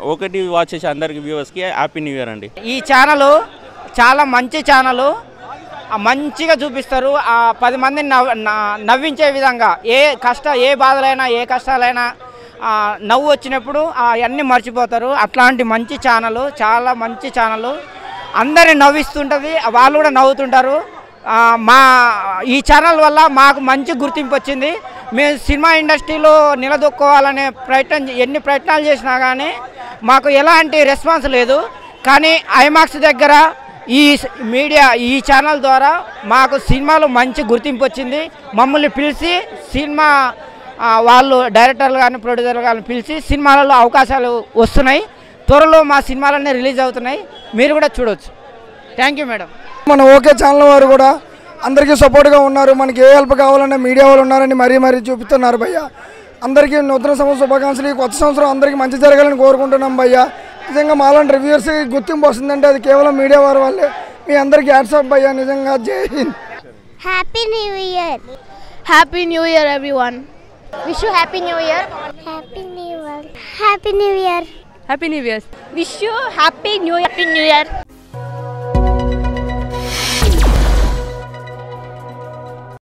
ఒకటి వాచ్ చేసే అందరికి వ్యూవర్స్కి హ్యాపీ న్యూ ఇయర్ అండి ఈ ఛానల్ చాలా మంచి ఛానల్ మంచిగా చూపిస్తారు ఆ పది మందిని నవ్వు నా- నవ్వించే విధంగా ఏ కష్ట ఏ బాధలైనా ఏ కష్టాలైనా ఆ, నవ్వు వచ్చినప్పుడు అవన్నీ మర్చిపోతారు అట్లాంటి మంచి ఛానల్ చాలా మంచి ఛానల్ అందరిని నవ్విస్తుంటుంది వాళ్ళు కూడా నవ్వుతుంటారు ఆ, మా ఈ ఛానల్ వల్ల మాకు మంచి గుర్తింపు వచ్చింది మేము సినిమా ఇండస్ట్రీలో నిలదొక్కోవాలనే ప్రయత్నం ఎన్ని ప్రయత్నాలు చేసినా కానీ మాకు ఎలాంటి రెస్పాన్స్ లేదు కానీ ఐమాక్స్ దగ్గర ఈ స్- మీడియా ఈ ఛానల్ ద్వారా మాకు సినిమాలో మంచి గుర్తింపు వచ్చింది మమ్మల్ని పిలిచి సినిమా ఆ, వాళ్ళు డైరెక్టర్లు కానీ ప్రొడ్యూసర్లు కానీ పిలిచి సినిమాలలో అవకాశాలు వస్తున్నాయి త్వరలో మా సినిమాలన్నీ రిలీజ్ అవుతున్నాయి మీరు కూడా చూడొచ్చు థ్యాంక్ యూ మేడం మన ఓకే ఛానల్ వారు కూడా అందరికీ సపోర్ట్గా ఉన్నారు మనకి ఏ హెల్ప్ కావాలన్నా మీడియా వాళ్ళు ఉన్నారని మరీ మరీ చూపిస్తున్నారు భయ్య అందరికీ నూతన సంవత్సర శుభాకాంక్షలు ఈ కొత్త సంవత్సరం అందరికీ మంచి జరగాలని కోరుకుంటున్నాం భయ్య నిజంగా మాలాంటి రివ్యూర్స్కి గుర్తింపు వస్తుందంటే అది కేవలం మీడియా వారి వల్లే మీ అందరికీ హ్యాట్సాప్ భయ్య నిజంగా జై Hind Happy New Year. Happy New Year, everyone. Wish you Happy New Year. Happy New Year. Happy New Year. Happy New Year. Wish you Happy New Year. Happy New Year.